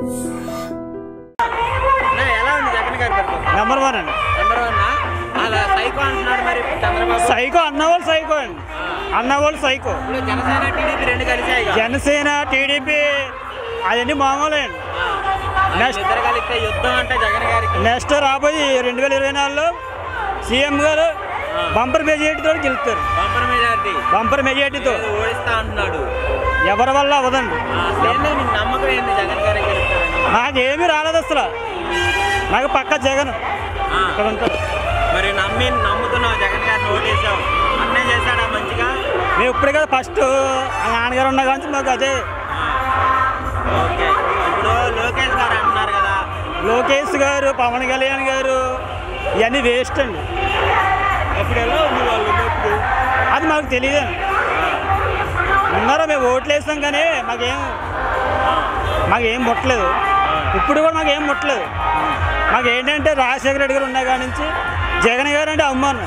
నా ఎలా ఉంది జగన్ గారి పరిపాలన నెంబర్ వన్ అండి నెంబర్ వన్ అలా సైకో అంటున్నాడు మరి చంద్రబాబు సైకో అన్నవాళ్ళు సైకో అండి అన్నవాళ్ళు సైకో ఇప్పుడు జనసేన టీడీపీ రెండు కలిసాయి జనసేన టీడీపీ అవన్నీ మామూలే అండి నెక్స్ట్ ఇద్దరు కలిస్తే యుద్ధం అంటే జగన్ గారికి నెక్స్ట్ రాబోయే రెండు వేల ఇరవై నాలుగులో సీఎం గారు బంపర్ మెజార్టీతో గెలుస్తారు బంపర్ మెజారిటీ బంపర్ మెజార్టీతో ఓడిస్తా అంటున్నాడు ఎవరి వల్ల అవ్వదండి ఆ, అసలు ఏంది నీకు నమ్మకం ఏంది జగన్ గారే గెలుస్తారని నాకేమీ రాలేదు అసలు నాకు పక్క జగన్ ఆ, ఇక్కడ ఉంటాడు మరి నమ్మి నమ్ముతున్నావు జగన్ గారిని ఓటేసావు అన్నే చేశాడా మంచిగా మేము ఇప్పుడే కదా ఫస్ట్ ఆ నాన్నగారు ఉన్న కానీ మాకు అదే ఆ, ఓకే ఇప్పుడు లోకేష్ గారు అంటున్నారు కదా లోకేష్ గారు పవన్ కళ్యాణ్ గారు ఇవన్నీ వేస్ట్ అండి అప్పుడు ఎలా ఉంది వాళ్ళు ఉన్నప్పుడు అది మాకు తెలియదండి ఉన్నారో మేము ఓట్లు వేస్తాం కానీ మాకేం మాకేం ముట్టలేదు ఇప్పుడు కూడా మాకేం ముట్టలేదు మాకు ఏంటంటే రాజశేఖర రెడ్డి గారు ఉన్న కాడి నుంచి జగన్ గారు అంటే అవమానం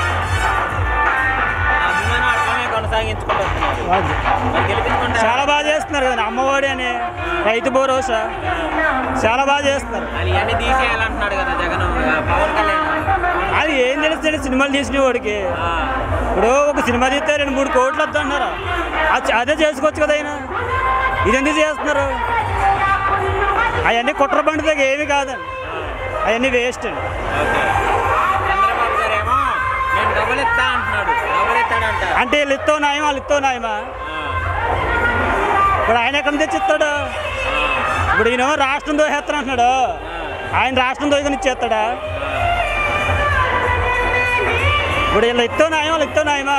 అభిమానం అట్లనే కొనసాగించుకుంటూ వస్తున్నారు అది. మరి గెలిపించుకుంటారా చాలా బాగా చేస్తున్నారు కదా అమ్మఒడి అని రైతు భరోసా చాలా బాగా చేస్తున్నారు అది ఇవన్నీ తీసేయాలంటున్నాడు కదా జగన్ ఆ, పవన్ కళ్యాణ్ అది ఏం తెలుస్తుంది సినిమాలు తీసిన వాడికి ఆ, ఇప్పుడు ఒక సినిమా తీస్తే రెండు మూడు కోట్లు వద్దు అంటున్నారు అది- అదే చేసుకోవచ్చు కదా ఆయన ఇది ఎందుకు చేస్తున్నారు అవన్నీ కుట్ర పండుగ ఏమి కాదండి అవన్నీ వేస్ట్ అండి ఓకే చంద్రబాబు గారు ఏమో నేను డబ్బులు ఇస్తా అంటున్నాడు డబ్బులు ఇస్తాడంట అంటే వీళ్ళు ఇత్తో న్యాయం వాళ్ళు ఇత్తో న్యాయమా ఆ, ఇప్పుడు ఆయన ఎక్కడ నుంచి ఇస్తాడు ఇప్పుడు ఈయన రాష్ట్రం దోహేస్తాను అంటున్నాడు ఆయన రాష్ట్రం దోహని ఇచ్చేస్తాడా ఇప్పుడు వీళ్ళు ఇత్తో న్యాయం వాళ్ళు ఇత్తో న్యాయమా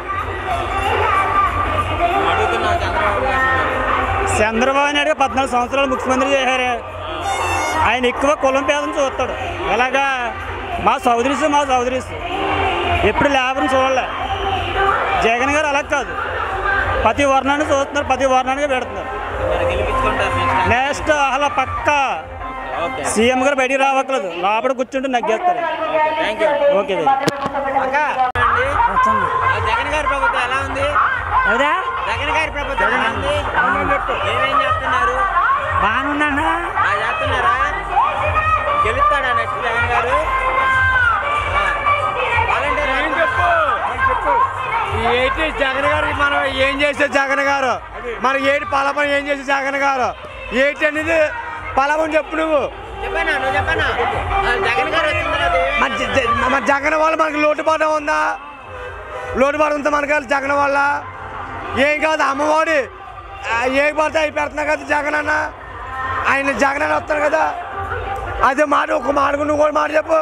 నువ్వు అడుగుతున్నావు చంద్రబాబు గారు చంద్రబాబు నాయుడు గారు పద్నాలుగు సంవత్సరాలు ముఖ్యమంత్రి చేశారు ఆయన ఎక్కువ కులం పేదను చూస్తాడు ఎలాగా మా సౌదరీస్ మా సౌదరీస్ ఎప్పుడు లేబర్ని చూడలే జగన్ గారు అలా కాదు ప్రతి వర్ణాన్ని చూస్తున్నారు ప్రతి వర్ణానికి పెడుతున్నారు మరి గెలిపించుకుంటారు నెక్స్ట్ నెక్స్ట్ అలా పక్క ఓకే సీఎం గారు బయటికి రావట్లేదు లోపల కూర్చుంటే నగ్గేస్తారు ఓకే థ్యాంక్ యూ ఓకే అక్క అండి ఆ జగన్ గారి ప్రభుత్వం ఎలా ఉంది అదే జగన్ గారి ప్రభుత్వం ఎలా ఉంది ఏమేం చేస్తున్నారు బాగున్నా ఆ చేస్తున్నారా గెలుస్తాడా నెక్స్ట్ జగన్ గారు ఆ. వాలంటీర్ చెప్పు ఏంటి జగన్ గారు మనం ఏం చేసే జగన్ గారు మన ఏంటి పలపని ఏం చేసే జగన్ గారు ఏంటి అనేది పలపని చెప్పు నువ్వు చెప్పానా నువ్వు చెప్పానా ఆ, జగన్ గారు వచ్చిన తర్వాత ఏమేం మన జ- జ- మన జగన్ వల్ల మనకి లోటుపాటు ఉందా లోటుపాటు ఉందా మనకి జగన్ వల్ల ఏం కాదు అమ్మఒడి ఆ, ఏ పడితే అవి పెడుతున్నా కదా జగన్ అన్న ఆయన జగన్ అన్న వస్తారు కదా అదే మాట ఒక మాట నువ్వు కూడా మాట చెప్పు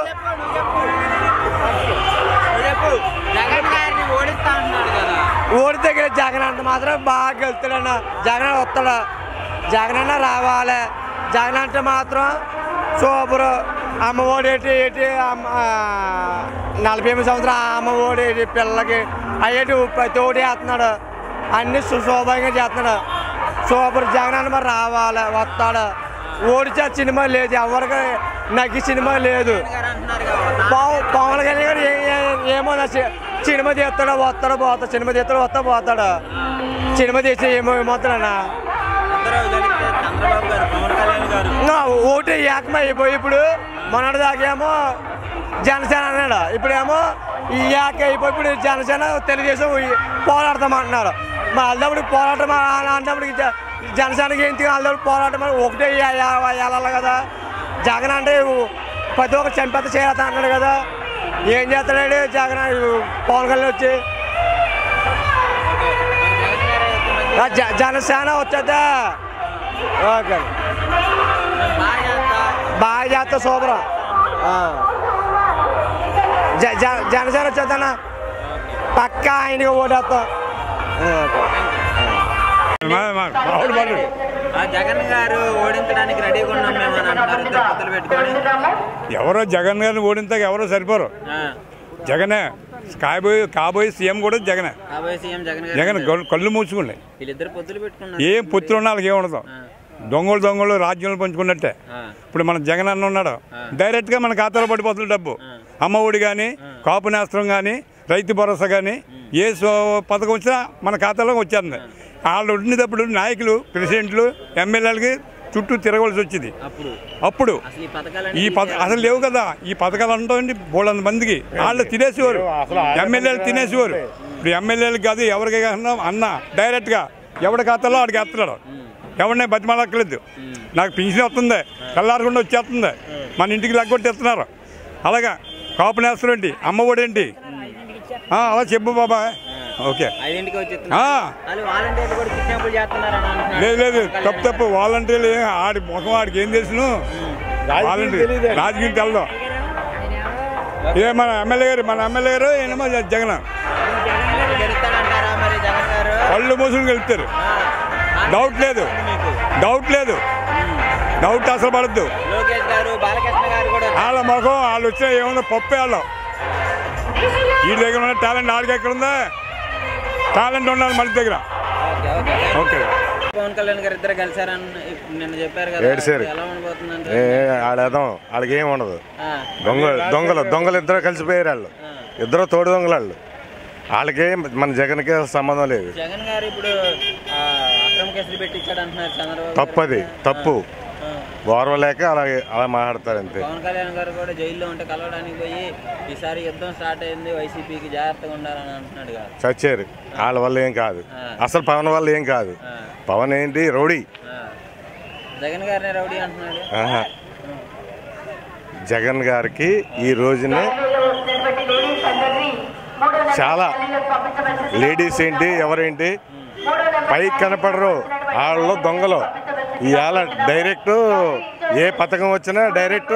నువ్వు చెప్పు జగన్ గారిని ఓడిస్తా అంటున్నాడు కదా ఓడితే గెలి జగన్ అంత మాత్రం బాగా గెలుతాడన్న జగన్ అన్న వస్తాడు జగన్ అన్న రావాలి జగన్ అంటే మాత్రం సూపర్ అమ్మ ఓడి ఏంటి ఏంటి అమ్మ ఆ, నలభై ఎనిమిది సంవత్సరం అమ్మ ఓడి ఏంటి పిల్లలకి అయ్యేటి ప్రతి ఓడి వేస్తున్నాడు అన్ని సుశోభంగా చేస్తున్నాడు సూపర్ జగన్ అన్న మరి రావాలి వస్తాడు ఓడిచే సినిమా లేదు ఎవరికి నగ్గి సినిమా లేదు జగన్ గారు అంటున్నారు కదా పవ- పవన్ కళ్యాణ్ గారు ఏ- ఏ- ఏమో నా సి- సినిమా తీస్తాడు వస్తాడు పోతాడు సినిమా తీస్తాడు వస్తా పోతాడు సినిమా తీసి ఏమో ఏమవుతాడన్నా ఇద్దరు కలిస్తే చంద్రబాబు గారు పవన్ కళ్యాణ్ గారు ఇంకా ఓటు ఏకమైపోయి ఇప్పుడు మొన్నటి దాకేమో జనసేన అన్నాడు ఇప్పుడేమో ఈ ఏక అయిపోయి ఇప్పుడు జనసేన తెలుగుదేశం ఈ- పోరాడతామంటున్నారు మరి అల్లప్పుడు పోరాటం అన్నప్పుడు జనసేనకి ఏంటి అల్లప్పుడు పోరాటం అని ఒకటే ఏ- ఏ- వెళ్ళాలి కదా జగన్ అంటే ప్రతి ఒక్క చంపేత చేస్తా అన్నాడు కదా ఏం చేస్తాడు జగన్ పవన్ కళ్యాణ్ వచ్చి ఓకే మరి జగన్ గారు అయితే మంచి- ఆ జ- జనసేన వచ్చేద్దా ఓకే బాగా చేస్తా బాగా చేస్తా సూపర్ జ- జ- జనసేన వచ్చేద్దన్నా పక్కా ఆయనకి ఓటేస్తాం ఆ జగన్ గారు ఓడించడానికి రెడీగా ఉన్నాం మేము అని అంటున్నారు ఇద్దరు పొత్తులు పెట్టుకొని ఎవరో జగన్ గారిని ఓడించక ఎవరో సరిపోరు ఆ, జగనే కాబోయే కాబోయే సీఎం కూడా జగనే కాబోయే సీఎం జగన్ గారు జగన్ కళ్ళు- కళ్ళు మూసుకున్నాయి వీళ్ళిద్దరు పొత్తులు పెట్టుకున్నారు ఏం పుత్రులు ఉన్నా వాళ్ళకి ఏం ఉండదు దొంగలు దొంగలు రాజ్యాలు పంచుకున్నట్టే ఆ, ఇప్పుడు మన జగన్ అన్న ఉన్నాడు డైరెక్ట్గా మన ఖాతాలో పడిపోతుంది డబ్బు అమ్మ ఒడి కానీ కాపు నేస్త్రం కానీ రైతు భరోసా కానీ ఏ సో- పథకం వచ్చినా మన ఖాతాలో వచ్చేస్తుంది వాళ్ళు ఉండేటప్పుడు నాయకులు ప్రెసిడెంట్లు ఎమ్మెల్యేలకి చుట్టూ తిరగవలసి వచ్చింది అప్పుడు అప్పుడు అసలు ఈ పథకాలు ఈ పథ అసలు లేవు కదా ఈ పథకాలు అంటామండి బోళ్ళంత మందికి వాళ్ళు తినేసేవారు ఎమ్మెల్యేలు తినేసేవారు ఇప్పుడు ఎమ్మెల్యేలు కాదు ఎవరికి అన్నా అన్న డైరెక్ట్గా ఎవడి ఖాతాలో ఆడికి వేస్తున్నాడు ఎవరిని బతిమాలక్కలేదు నాకు పింఛన్ వస్తుంది తెల్లారకుండా వచ్చేస్తుంది మన ఇంటికి లెగ్గొట్టేస్తున్నారు అలాగా కాపు నేస్తారేంటి అమ్మ ఒడేంటి ఆ, అలా చెప్పు బాబా ఓకే ఐదింటికి వచ్చి ఆ. వాళ్ళు వాలంటీర్లు కూడా కిడ్నాపులు చేస్తున్నారని అంటున్నారు. లేదు లేదు పవన్ తప్పు తప్పు వాలంటీర్లు ఏం ఆడి ముఖం ఆడికి ఏం తెలుసును వాలంటీర్ రాజకీయం తెలదు ఏ మన ఎమ్మెల్యే గారు మన ఎమ్మెల్యే గారు ఏమో జగన్ కళ్యాణ్ గారు గెలుస్తాడంటారా మరి జగన్ గారు కళ్ళు మూసుకుని వెళ్తారు ఆ. డౌట్ లేదు మీకు డౌట్ లేదు డౌట్ అసలు పడద్దు లోకేష్ గారు బాలకృష్ణ గారు కూడా వాళ్ళ ముఖం వాళ్ళు వచ్చిన ఏముందో పప్పే వాళ్ళు వీడి దగ్గర ఉన్న టాలెంట్ ఆడికి ఎక్కడ ఉందా టాలెంట్ ఉండాలి మన దగ్గర okay okay okay Pawan Kalyan గారు ఇద్దరు కలిసారని ఇప్పుడు నిన్న చెప్పారు కదా ఏడ్చారు. ఎలా ఉండబోతుందంటే ఏ ఆడేద్దాం వాళ్ళకి ఏం ఉండదు దొంగ దొంగలు దొంగలు ఇద్దరు కలిసిపోయారు వాళ్ళు ఇద్దరు తోడు దొంగలు వాళ్ళు వాళ్ళకి మన జగన్కి సంబంధం లేదు జగన్ గారు ఇప్పుడు ఆ, అక్రమ కేసులు పెట్టించాడు అంటున్నారు చంద్రబాబు తప్పు అది గారు. తప్పు ఆ, ఓర్వలేక అలాగే అలా మాట్లాడతారు అంతే పవన్ కళ్యాణ్ గారు కూడా జైల్లో ఉంటే కలవడానికి పోయి ఈసారి యుద్ధం స్టార్ట్ అయింది వైసీపీకి జాగ్రత్తగా ఉండాలని అంటున్నాడు కదా చచ్చారు వాళ్ళ వల్ల ఏం కాదు అసలు పవన్ వల్ల ఏం కాదు ఆ, పవన్ ఏంటి రౌడీ ఆ. జగన్ గారినే రౌడీ అంటున్నాడు ఆహా. జగన్ గారికి ఈ రోజునే చాలా లేడీస్ ఏంటి ఎవరేంటి పైకి కనపడరు వాళ్ళు దొంగలు ఇవాళ డైరెక్ట్ ఏ పథకం వచ్చినా డైరెక్ట్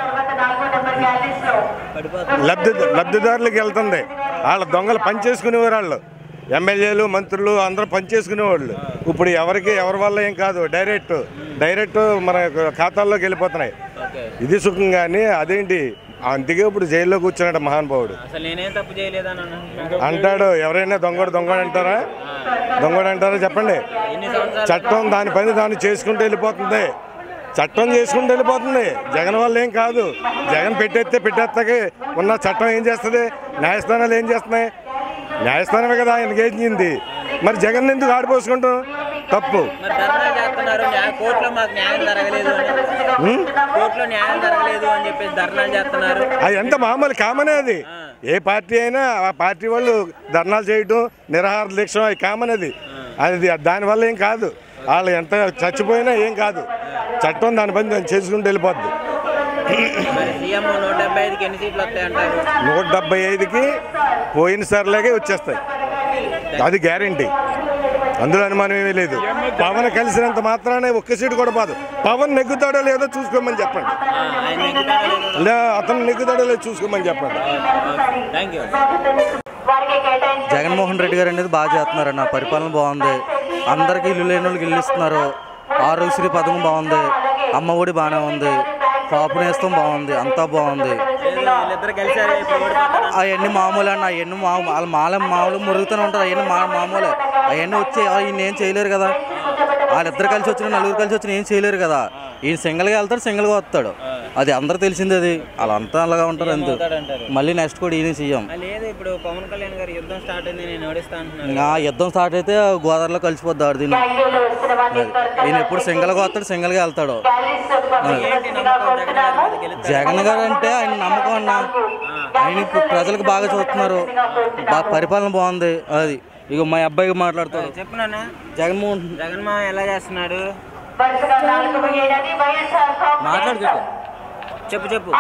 పడిపోతుంది లబ్ధి లబ్ధిదారులకు వెళ్తుంది వాళ్ళ దొంగలు పనిచేసుకునేవారు వాళ్ళు ఎమ్మెల్యేలు మంత్రులు అందరూ పనిచేసుకునేవాళ్ళు ఇప్పుడు ఎవరికి ఎవరి వల్ల ఏం కాదు డైరెక్ట్ డైరెక్ట్ మన ఖాతాల్లోకి వెళ్ళిపోతున్నాయి ఓకే ఇది సుఖం కానీ అదేంటి అందుకే ఇప్పుడు జైల్లో కూర్చున్నాడు మహానుభావుడు అసలు నేనేం తప్పు చేయలేదని అంటున్నాడు అంటాడు ఎవరైనా దొంగడు దొంగడు అంటారా దొంగడు అంటారా చెప్పండి ఎన్ని సంవత్సరాలు చట్టం దాని పని దాన్ని చేసుకుంటూ వెళ్ళిపోతుంది చట్టం చేసుకుంటూ వెళ్ళిపోతుంది జగన్ వల్ల ఏం కాదు జగన్ పెట్టేస్తే పెట్టేస్తాకి ఉన్న చట్టం ఏం చేస్తుంది న్యాయస్థానాలు ఏం చేస్తున్నాయి న్యాయస్థానమే కదా ఆయనకి ఏం మరి జగన్ ఎందుకు ఆడిపోసుకుంటాం తప్పు మరి ధర్నాలు చేస్తున్నారు న్యాయ- కోర్టులో మాకు న్యాయం జరగలేదు అని కోర్టులో న్యాయం జరగలేదు అని చెప్పేసి ధర్నాలు చేస్తున్నారు అది ఎంత మామూలు కామనే అది ఏ పార్టీ అయినా ఆ పార్టీ వాళ్ళు ధర్నాలు చేయటం నిరాహార దీక్ష అది కామన్ అది అది దానివల్ల ఏం కాదు వాళ్ళు ఎంత చచ్చిపోయినా ఏం కాదు చట్టం దాని పని దాన్ని చేసుకుంటూ వెళ్ళిపోద్ది మరి సీఎం నూట డెబ్బై ఐదుకి ఎన్ని సీట్లు వస్తాయంటారు నూట డెబ్బై ఐదుకి పోయిన సార్లాగే వచ్చేస్తాయి అది గ్యారంటీ అందులో అనుమానం ఏమీ లేదు పవన్ కలిసినంత మాత్రానే ఒక్క సీటు కూడా పోదు పవన్ నెగ్గుతాడో లేదో చూసుకోమని చెప్పండి ఆ, ఆయన నెగ్గుతాడా లేదా? లే అతను నెగ్గుతాడో లేదో చూసుకోమని చెప్పండి థ్యాంక్ యూ జగన్మోహన్ రెడ్డి గారు అనేది బాగా చేస్తున్నారు నా పరిపాలన బాగుంది అందరికీ ఇల్లు లేని వాళ్ళకి ఇల్లు ఇస్తున్నారు ఆరోగ్యశ్రీ పథకం బాగుంది అమ్మ ఒడి బాగానే ఉంది కాపు నేస్తం బాగుంది అంతా బాగుంది లేదు వీళ్ళిద్దరు కలిసారు ఇప్పుడు ఓడిపోతారు అవన్నీ మామూలు అన్న అవన్నీ మామూలు వాళ్ళ మాల మామూలు మురుగుతూనే ఉంటారు అవన్నీ మా మామూలే అవన్నీ వచ్చి ఈయన ఏం చేయలేరు కదా వాళ్ళిద్దరు కలిసి వచ్చిన నలుగురు కలిసి వచ్చిన ఏం చేయలేరు కదా ఈయన సింగిల్గా వెళ్తాడు సింగిల్గా వస్తాడు అది అందరూ తెలిసింది అది వాళ్ళంతా అలాగా ఉంటారు అంతే అవుతాడంటారు మళ్ళీ నెక్స్ట్ కూడా ఈయన సీఎం ఆ, లేదు ఇప్పుడు పవన్ కళ్యాణ్ గారు యుద్ధం స్టార్ట్ అయింది నేను ఓడిస్తా అంటున్నారు ఆ యుద్ధం స్టార్ట్ అయితే గోదావరిలో కలిసిపోద్ది ఆడు దీన్ని అది. ఈయన ఎప్పుడు సింగల్గా వస్తాడు సింగల్గా వెళ్తాడు ఏంటి నమ్మకం జగన్ గారి మీద గెలుస్తారు జగన్ గారు అంటే ఆయన నమ్మకం అన్న ఆయన ఇప్పుడు ప్రజలకు బాగా చూస్తున్నారు బాగా పరిపాలన బాగుంది అది ఇక మా అబ్బాయికి మాట్లాడతాడు చెప్పు నాన్న జగన్మోహన్ జగన్ మా ఎలా చేస్తున్నాడు మాట్లాడు చెప్పు. చెప్పు చెప్పు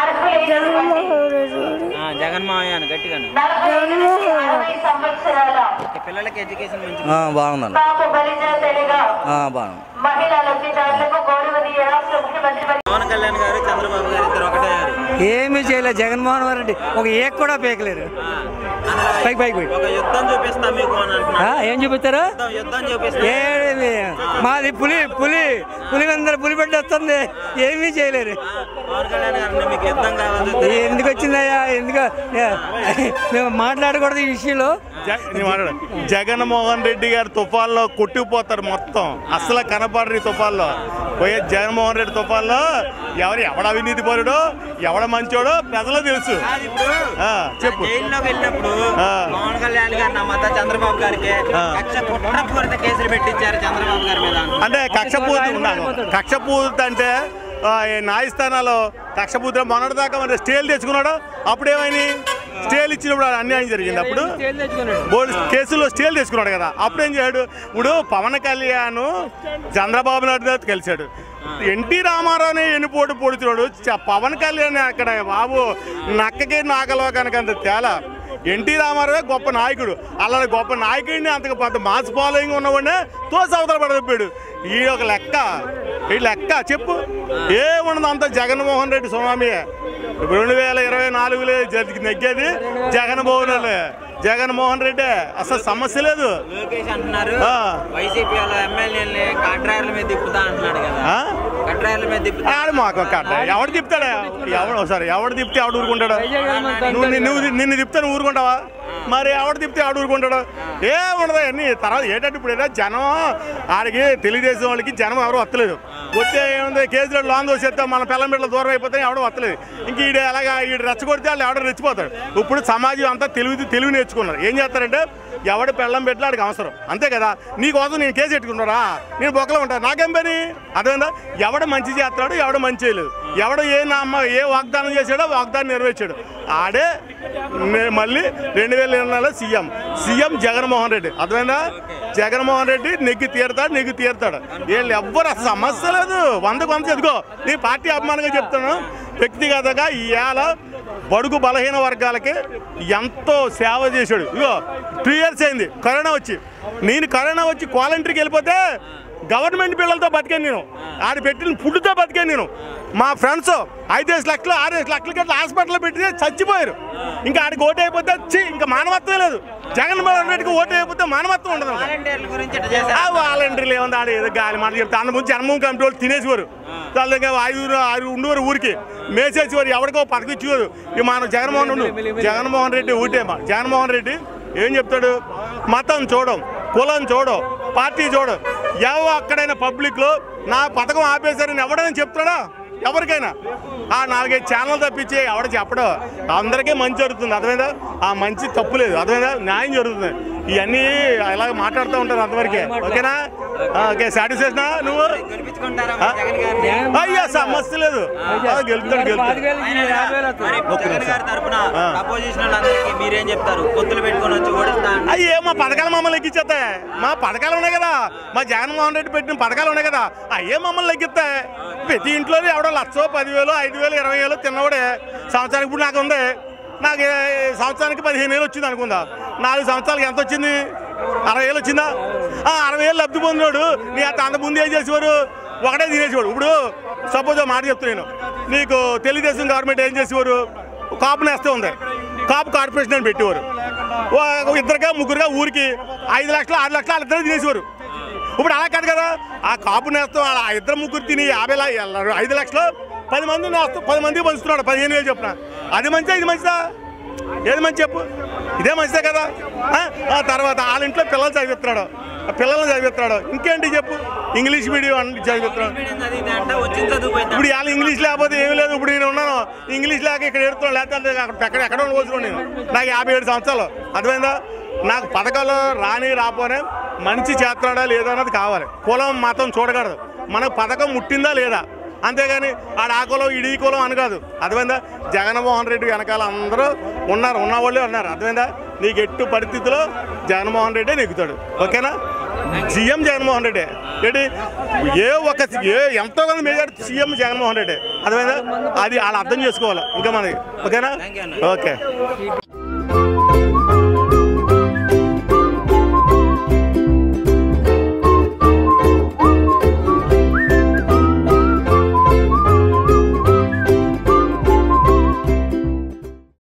ఆ, జగన్ మావయ్య అని గట్టిగా అను. ఓకే, పిల్లలకి ఎడ్యుకేషన్ మంచి ఆ, బాగుందన్న ఆ, బాగుంది పవన్ కళ్యాణ్ గారు చంద్రబాబు గారు ఇద్దరు ఒకటే గారు ఏమీ చేయలేదు జగన్మోహన్ రెడ్డి ఒక ఏక్ కూడా పేకలేరు పైకి పైకి పోయి ఒక యుద్ధం చూపిస్తా మీకు అని అంటున్నా ఆ, ఏం చూపిస్తారు యుద్ధం యుద్ధం చూపిస్తా ఏమి మాది పులి పులి పులి అందరు పులి పట్టి వస్తుంది ఏమీ చేయలేరు ఆ, పవన్ కళ్యాణ్ గారు మీకు యుద్ధం కావాలి ఎందుకు వచ్చిందయ్యా ఎందుకు మేము మాట్లాడకూడదు ఈ విషయంలో జ- నీ మాట్లాడు. జగన్మోహన్ రెడ్డి గారు తుఫాన్లో కొట్టుకుపోతారు మొత్తం అసలు కనపడరు ఈ తుఫాన్లో పోయే జగన్మోహన్ రెడ్డి తుఫాన్లో ఎవరు ఎవడ అవినీతి పరుడో ఎవడ మంచోడో ప్రజలకు తెలుసు కాదు ఇప్పుడు ఆ, చెప్పు జైల్లోకి వెళ్ళినప్పుడు ఆ. పవన్ కళ్యాణ్ గారు నమ్మత చంద్రబాబు గారికి ఆ. కక్ష కుట్రపూరిత కేసులు పెట్టించారు చంద్రబాబు గారి మీద అంటే కక్షపూర్తి ఉండాలి కక్షపూర్తి అంటే ఆ, ఈ న్యాయస్థానాలు కక్షపూర్తి మొన్నటి దాకా మరి స్టేలు తెచ్చుకున్నాడు అప్పుడు ఏమైంది స్టేలు ఇచ్చినప్పుడు అన్యాయం జరిగింది అప్పుడు బోర్డు కేసుల్లో స్టేలు తెచ్చుకున్నాడు కదా అప్పుడు ఏం చేయడు ఇప్పుడు పవన్ కళ్యాణ్ చంద్రబాబు నాయుడు గారితో కలిశాడు ఎన్టీ రామారావుని ఎన్నిపోటు పొడుతున్నాడు చ- పవన్ కళ్యాణ్ అక్కడ బాబు నక్కకి నాకలో కనుక అంత తేలా ఎన్టీ రామారావే గొప్ప నాయకుడు అలాంటి గొప్ప నాయకుడిని అంతకు పెద్ద మాస్ ఫాలోయింగ్ ఉన్నవాడినే తోసి అవతల పడదప్పాడు ఈ ఒక లెక్క ఈ లెక్క చెప్పు ఏముండదు అంత జగన్మోహన్ రెడ్డి సునామీయే ఇప్పుడు రెండు వేల ఇరవై నాలుగులో జరిగి నెగ్గేది జగన్మోహన్ రెడ్డి జగన్మోహన్ రెడ్డి అసలు సమస్య లేదు లోకేష్ అంటున్నారు ఆ. వైసీపీ వాళ్ళ ఎమ్మెల్యేలని కట్రాయర్ల మీద తిప్పుతా అంటున్నాడు కదా ఆ? కట్రాయర్ల మీద తిప్పుతా ఆడు మాకు కట్ట ఎవడు తిప్పుతాడా ఎవడు సరే ఎవడు తిప్పితే ఎవడు ఊరుకుంటాడు నువ్వు నువ్వు నిన్ను తిప్తే నువ్వు ఊరుకుంటావా మరి ఎవడు తిప్పితే ఎవడు ఊరుకుంటాడు ఏముండదు అన్ని తర్వాత ఏంటంటే ఇప్పుడు ఏదో జనం ఆడికి తెలుగుదేశం వాళ్ళకి జనం ఎవరు వస్తలేదు వస్తే ఏముంది కేసులో లాన్ దోసేస్తే మన పిల్లం బిడ్డలు దూరం అయిపోతే ఎవడు వస్తలేదు ఇంక ఈడ అలాగా ఈడు రెచ్చగొడితే వాళ్ళు ఎవడో రెచ్చిపోతాడు ఇప్పుడు సమాజం అంతా తెలివి తెలివి నేర్చుకున్నారు ఏం చేస్తారంటే ఎవడు పెళ్ళం పెట్టినా ఆడికి అవసరం అంతే కదా నీకోసం నేను కేసు పెట్టుకున్నారా నేను బొక్కలో ఉంటాను నాకేం పని అదేందా ఎవడు మంచి చేస్తాడు ఎవడు మంచి చేయలేదు ఎవడు ఏ నామ్మ ఏ వాగ్దానం చేశాడో వాగ్దానం నెరవేర్చాడు ఆడే నే- మళ్ళీ రెండు వేల ఇరవై నాలుగులో సీఎం సీఎం జగన్మోహన్ రెడ్డి అర్థమైందా జగన్మోహన్ రెడ్డి నెగ్గి తీరుతాడు నెగ్గి తీరుతాడు వీళ్ళు ఎవ్వరు అసలు సమస్య లేదు వందకు వంద ఎదుగో నీ పార్టీ అభిమానంగా చెప్తాను వ్యక్తిగతంగా ఈ ఏళ బడుగు బలహీన వర్గాలకి ఎంతో సేవ చేశాడు ఇగో టూ ఇయర్స్ అయింది కరోనా వచ్చి నేను కరోనా వచ్చి క్వాలంటరీకి వెళ్ళిపోతే గవర్నమెంట్ పిల్లలతో బతికాను నేను ఆడ పెట్టిన ఫుడ్తో బతికాను నేను మా ఫ్రెండ్స్ ఐదేసి లక్షలు ఆరేసి లక్షల గట్ల హాస్పిటల్లో పెట్టి చచ్చిపోయారు ఇంకా ఆడికి ఓటు అయిపోతే చి ఇంకా మానవత్వం లేదు జగన్మోహన్ రెడ్డికి ఓటు అయిపోతే మానవత్వం ఉండదు వాలంటీర్ల గురించి ఇట్లా ఆ చేశారు వాలంటీర్లు ఏముంది ఆడ ఏదో గాలి మాట చెప్తే అంత ముందు జన్మభూమి కమిటీ వాళ్ళు తినేసేవారు వాళ్ళకి ఐదుగురు ఆరుగురు ఉండేవారు ఊరికి మేసేసేవారు ఎవరికో పథకం ఇచ్చేవారు ఇక మన జగన్మోహన్ ఉండు జగన్మోహన్ రెడ్డి ఊటే మా జగన్మోహన్ రెడ్డి ఏం చెప్తాడు మతం చూడం కులం చూడం పార్టీ చూడం ఎవ అక్కడైనా పబ్లిక్లో నా పథకం ఆపేశారని ఎవడైనా చెప్తాడా ఎవరికైనా ఆ నాలుగైదు ఛానల్ తప్పించి ఎవడ చెప్పడం అందరికీ మంచి జరుగుతుంది అర్థమైందా ఆ మంచి తప్పు లేదు అర్థమైందా న్యాయం జరుగుతుంది ఇవన్నీ అలాగ మాట్లాడుతూ ఉంటారు అంతవరకే ఓకేనా ఆ, ఓకే సాటిస్ఫాక్షనా నువ్వు గెలిపించుకుంటారా ఆ? జగన్ గారిని అయ్యా సమస్య లేదు ఆ, గెలుస్తాడు గెలుస్తాడు మరి జగన్ గారి తరపున అపోజిషన్ వాళ్ళందరికీ మీరేం చెప్తారు పొత్తులు పెట్టుకొని వచ్చి ఓడిస్తా అంటున్నారు. అయ్యే మా పథకాలు మమ్మల్ని ఎక్కిచ్చేస్తాయి మా పథకాలు ఉన్నాయి కదా మా జగన్మోహన్ రెడ్డి పెట్టిన పథకాలు ఉన్నాయి కదా అయ్యే మమ్మల్ని ఎక్కిస్తాయి ప్రతి ఇంట్లో ఎవడో లక్షో పదివేలు ఐదు వేలు ఇరవై వేలు తిన్నవాడే సంవత్సరానికి ఇప్పుడు నాకు ఉంది నాకు ఏ- సంవత్సరానికి పదిహేను వేలు వచ్చింది అనుకుందా నాలుగు సంవత్సరాలకి ఎంత వచ్చింది అరవై వేలు వచ్చిందా ఆ, అరవై వేలు లబ్ధి పొందినాడు నీ అంత అంత ముందు ఏం చేసేవారు ఒకటే తినేసేవాడు ఇప్పుడు సపోజ్ మాట చెప్తున్నాను నీకు తెలుగుదేశం గవర్నమెంట్ ఏం చేసేవారు కాపు నేస్తే ఉంది కాపు కార్పొరేషన్ అని పెట్టేవారు ఓ- ఇద్దరుగా ముగ్గురుగా ఊరికి ఐదు లక్షలు ఆరు లక్షలు వాళ్ళిద్దరు తినేసేవారు ఇప్పుడు అలా కాదు కదా ఆ కాపు నేస్తాం ఆ ఇద్దరు ముగ్గురు తిని యాభై లా- ఐదు లక్షలు పది మంది నేస్తాం పది మందికి పంచుతున్నాడు పదిహేను వేలు చెప్పిన అది మంచిదా ఇది మంచిదా ఏది మంచి చెప్పు ఇదే మంచిదే కదా ఆ? ఆ తర్వాత వాళ్ళ ఇంట్లో పిల్లలు చదివిస్తున్నాడు ఆ పిల్లల్ని చదివిస్తున్నాడు ఇంకేంటి చెప్పు ఇంగ్లీష్ మీడియం అన్ని చదివిస్తున్నాడు మీడియం చదివితే అంట వచ్చిన చదువు పోయింది ఇప్పుడు ఇవాళ ఇంగ్లీష్ లేకపోతే ఏమీ లేదు ఇప్పుడు నేను ఉన్నాను ఇంగ్లీష్ లేక ఇక్కడ ఎడుతున్నాను లేకపోతే అక్కడ ఎక్కడ ఎక్కడ రోజులు నేను నాకు యాభై ఏడు సంవత్సరాలు అర్థమైందా నాకు పథకాలు రాని రాపోనే మంచి చేస్తున్నాడా లేదా అన్నది కావాలి కులం మతం చూడకూడదు మనకు పథకం ముట్టిందా లేదా అంతేగాని ఆడ ఆ కులం ఇడి కులం అని కాదు అర్థమైందా జగన్మోహన్ రెడ్డి వెనకాల అందరూ ఉన్నారు ఉన్న వాళ్ళే ఉన్నారు అర్థమైందా నీకు ఎట్టు పరిస్థితిలో జగన్మోహన్ రెడ్డి నెగ్గుతాడు ఓకేనా సీఎం జగన్మోహన్ రెడ్డి ఏంటి ఏ ఒక ఏ ఎంతో మంది మెజార్టీ సీఎం జగన్మోహన్ రెడ్డి అర్థమైందా అది వాళ్ళు అర్థం చేసుకోవాలి ఇంకా మనకి ఓకేనా ఓకే